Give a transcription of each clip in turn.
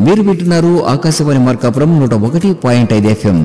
మీరు వింటున్నారు ఆకాశవాణి మార్కాపురం నూట ఒకటి పాయింట్ ఐదు ఎఫ్ఎం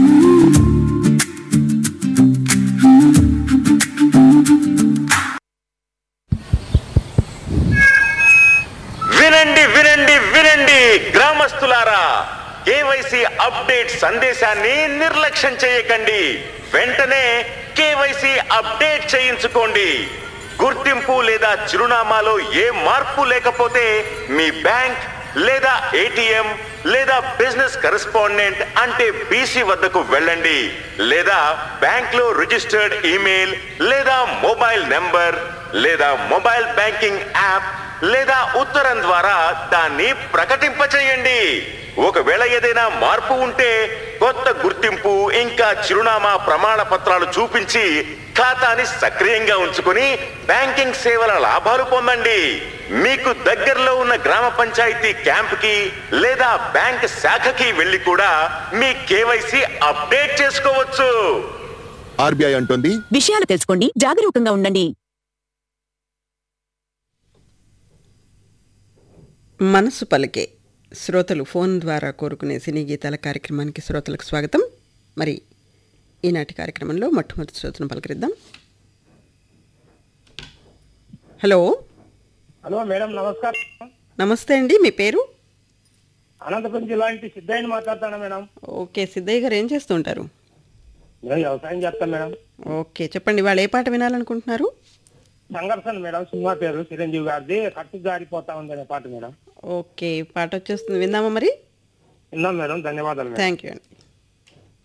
వినండి వినండి వినండి గ్రామస్తులారా కేవైసీ అప్డేట్ సందేశాన్ని నిర్లక్ష్యం చేయకండి వెంటనే కేవైసీ అప్డేట్ చేయించుకోండి గుర్తింపు లేదా చిరునామాలో ఏ మార్పు లేకపోతే మీ బ్యాంక్ లేదా ఏటీఎం లేదా బిజినెస్ కరెస్పాండెంట్ అంటే బీసీ వద్దకు వెళ్ళండి లేదా బ్యాంక్ లో రిజిస్టర్డ్ ఈమెయిల్ లేదా మొబైల్ నెంబర్ లేదా మొబైల్ బ్యాంకింగ్ యాప్ లేదా ఉత్తరం ద్వారా దాన్ని ప్రకటింపచేయండి ఒకవేళ ఏదైనా మార్పు ఉంటే కొత్త గుర్తింపు ఇంకా చిరునామా ప్రమాణ పత్రాలు చూపించి ఖాతాని సక్రియంగా ఉంచుకుని బ్యాంకింగ్ సేవల లాభాలు పొందండి మీకు దగ్గరలో ఉన్న గ్రామ పంచాయతీ క్యాంప్ కి లేదా బ్యాంక్ శాఖకి వెళ్లి కూడా మీ కేవైసీ అప్డేట్ చేసుకోవచ్చు ఆర్బీఐ అంటుంది విషయాలు తెలుసుకోండి జాగరూకంగా ఉండండి మనసు పలికే శ్రోతలు ఫోన్ ద్వారా కోరుకునే సినీ గీతాల కార్యక్రమానికి శ్రోతలకు స్వాగతం మరి ఈనాటి కార్యక్రమంలో మొట్టమొదటి శ్రోతను పలకరిద్దాం హలో హలో మేడం నమస్కారం నమస్తే అండి మీ పేరు అనంతపురం జిల్లా నుంచి సిద్ధయ్యని మాట్లాడుతాను మేడం ఓకే సిద్ధయ్య గారు ఏం చేస్తుంటారు నేను వ్యవసాయం చేస్తాను మేడం ఓకే చెప్పండి వాళ్ళు ఏ పాట వినాలనుకుంటున్నారు సంఘర్షణ మేడం సినిమా పేరు చిరంజీవి గారిది కట్టు జారిపోతా ఉంది అనే పాట మేడం ఓకే పాట వచ్చేస్తుంది విందామా మరి విన్నాం మేడం ధన్యవాదాలు మేడం థ్యాంక్ యూ అండి